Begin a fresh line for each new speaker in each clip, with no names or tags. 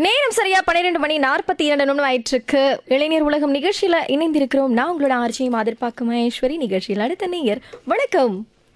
நேரம் சரியா பன்னிரெண்டு மணி நாற்பத்தி இரண்டு நிமிடம் ஆயிட்டு இருக்கு இளைஞர் உலகம் நிகழ்ச்சியில இணைந்திருக்கிறோம் நான் உங்களோட ஆர்ஜி மாதிர்பாக்கு மகேஸ்வரி நிகழ்ச்சியில் அடுத்த நேயர் வணக்கம்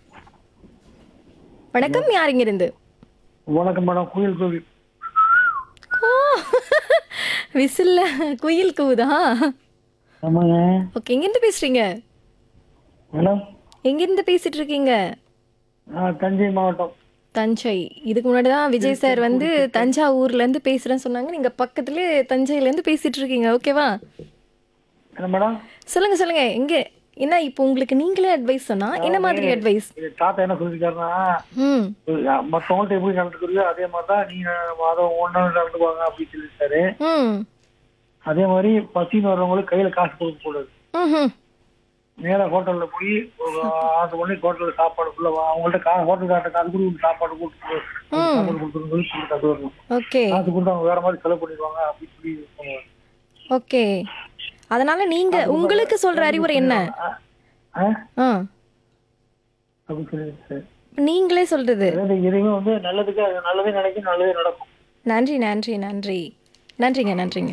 வணக்கம் யாருங்க இருந்து
வணக்கம் மேடம் குயில் கோவில்
ஓ விசில்ல குயில் கூதா
ஆமாங்க
ஓகே எங்கிருந்து பேசுறீங்க
மேடம்
எங்கிருந்து பேசிட்டு இருக்கீங்க
நான் தஞ்சை மாவட்டம்
தஞ்சை இதுக்கு முன்னாடி தான் விஜய் சார் வந்து தஞ்சாவூர்ல இருந்து பேசுறேன்னு சொன்னாங்க நீங்க பக்கத்துல தஞ்சையில இருந்து பேசிட்டு இருக்கீங்க ஓகேவா
என்ன மேடம்
சொல்லுங்க சொல்லுங்க எங்க என்ன இப்போ உங்களுக்கு நீங்களே அட்வைஸ் சொன்னா என்ன மாதிரி அட்வைஸ்
இது தாத்தா என்ன சொல்லிருக்காருன்னா
ம்
மற்றவங்கள்ட்ட எப்படி நடந்துக்கிறீங்க அதே மாதிரி தான் நீங்க அதை ஒன்றா நடந்துக்குவாங்க அப்படின்னு சொல்லியிருக்காரு
ம்
அதே மாதிரி பசின்னு வர்றவங்களுக்கு கையில காசு கொடுக்க கூடாது
ம்ஹும்.
நேரா ஹோட்டல்ல போய் ஒரு ஆறு மணிக்கு ஹோட்டல்ல சாப்பாடு ஃபுல்லா அவங்கள்ட்ட கா ஹோட்டல்கார்ட்ட காசு கொடுத்து சாப்பாடு கொடுத்து சாப்பாடு கொடுத்துருன்னு சொல்லி சொல்லிட்டு அது வரணும்
ஓகே
காசு கொடுத்து அவங்க வேற மாதிரி செலவு பண்ணிடுவாங்க அப்படின்னு சொல்லி சொல்லுவாங்க.
ஓகே அதனால நீங்க உங்களுக்கு சொல்ற அறிவுரை என்ன
ஆ? ஆ?
ஆ
அப்படின்னு சொல்லியிருக்காரு
நீங்களே சொல்றது
அதாவது எதுவுமே வந்து நல்லதுக்கு அது நல்லதே நினைக்கும் நல்லதே நடக்கும்
நன்றி நன்றி நன்றி நன்றிங்க நன்றிங்க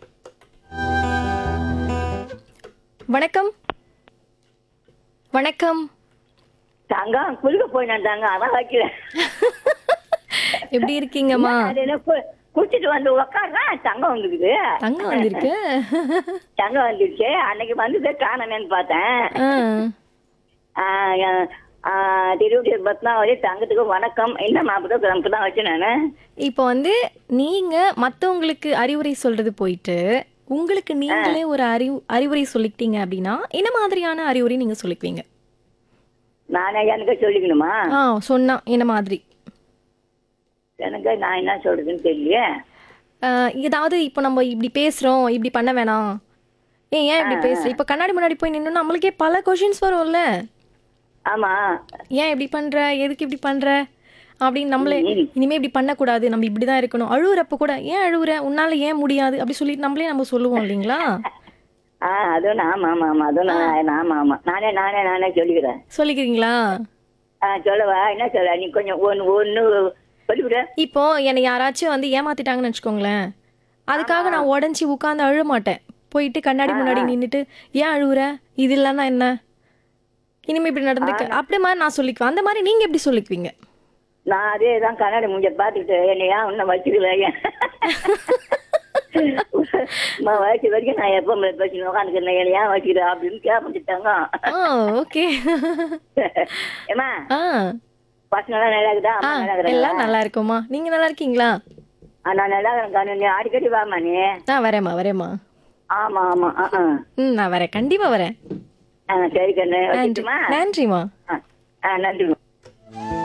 வணக்கம் வணக்கம்
தங்கம் குளிக்க போய் நான் தங்கம் அதான் வைக்கிறேன்
எப்படி இருக்கீங்கம்மா
அது என்ன கு- குளிச்சுட்டு வந்து உக்காடுறேன் தங்கம் வந்துருக்குது
தங்கம் வந்திருக்கு
தங்கம் வந்துருச்சு அன்னைக்கு வந்து காணமேன்னு பார்த்தேன்
ஆ
திருவடி பத்மாவதி தங்கத்துக்கு வணக்கம் என்ன மாப்பிட்ட கிளம்பு தான் வச்சேன் நானு
இப்போ வந்து நீங்க மத்தவங்களுக்கு அறிவுரை சொல்றது போயிட்டு உங்களுக்கு நீங்களே ஒரு அறிவு அறிவுரை சொல்லிக்கிட்டீங்க அப்படின்னா என்ன மாதிரியான அறிவுரை நீங்க சொல்லிக்குவீங்க
நானே எனக்கு சொல்லிக்கணுமா
ஆ சொன்னா என்ன மாதிரி
எனக்கு நான் என்ன சொல்றதுன்னு தெரியல
ஆ, ஏதாவது இப்போ நம்ம இப்படி பேசுறோம் இப்படி பண்ண வேணாம் ஏன் ஏன் இப்படி பேசுற இப்போ கண்ணாடி முன்னாடி போய் நின்னோம்னா நம்மளுக்கே பல கொஷின்ஸ் வரும்ல
ஆமா
ஏன் இப்படி பண்ற எதுக்கு இப்படி பண்ற அப்படின்னு நம்மளே இனிமே இப்படி பண்ணக்கூடாது நம்ம இப்படிதான் இருக்கணும் அழுவுறப்ப கூட ஏன் அழுவுற உன்னால ஏன் முடியாது அப்படி சொல்லிட்டு நம்மளே நம்ம சொல்லுவோம் இல்லைங்களா
ஆ அதுவும் நான் ஆமா ஆமா ஆமா அதுவும் நான் ஆமா ஆமா நானே நானே நானே சொல்லிக்கிறேன்
சொல்லிக்கிறீங்களா
ஆ சொல்லவா என்ன சொல்ல நீ கொஞ்சம் ஒன்னு ஒன்னு சொல்லிவிட
இப்போ என்னை யாராச்சும் வந்து ஏமாத்திட்டாங்கன்னு வச்சுக்கோங்களேன் அதுக்காக நான் உடஞ்சி உட்காந்து அழுக மாட்டேன் போயிட்டு கண்ணாடி முன்னாடி நின்னுட்டு ஏன் அழுவுற இது இல்லைன்னா என்ன இனிமே இப்படி நடந்துக்க அப்படி மாதிரி நான் சொல்லிக்குவேன் அந்த மாதிரி நீங்க எப்படி சொல்லிக்குவீங்க
நான் அதே தான் கண்ணாடி மூஞ்ச பார்த்துக்கிட்டு என்னையா இன்னும் வச்சுக்கல வயசு வரைக்கும் நான் எப்போ பேசி உட்காந்துக்கிறேன் என்னையா வச்சுக்கிறேன் அப்படின்னு கேட்பிட்டாங்க
ஆ ஓகே
ஏமா
ஆ
பசங்க நல்லா இருக்குதா
ஆ
அம்மா நல்லா இருக்கிறாங்களா
எல்லாம் நல்லா இருக்குமா நீங்க நல்லா இருக்கீங்களா
ஆ, நான் நல்லா இருக்கிறேன் நீ அடிக்கடி வாமா நீ
ஆ வரேம்மா வரேம்மா
ஆமா ஆமா ஆ ஆ.
ம் நான் வரேன் கண்டிப்பா வரேன்
ஆ சரி கண்ணு
நன்றி
வச்சுட்டுமா
நன்றிம்மா
ஆ ஆ நன்றி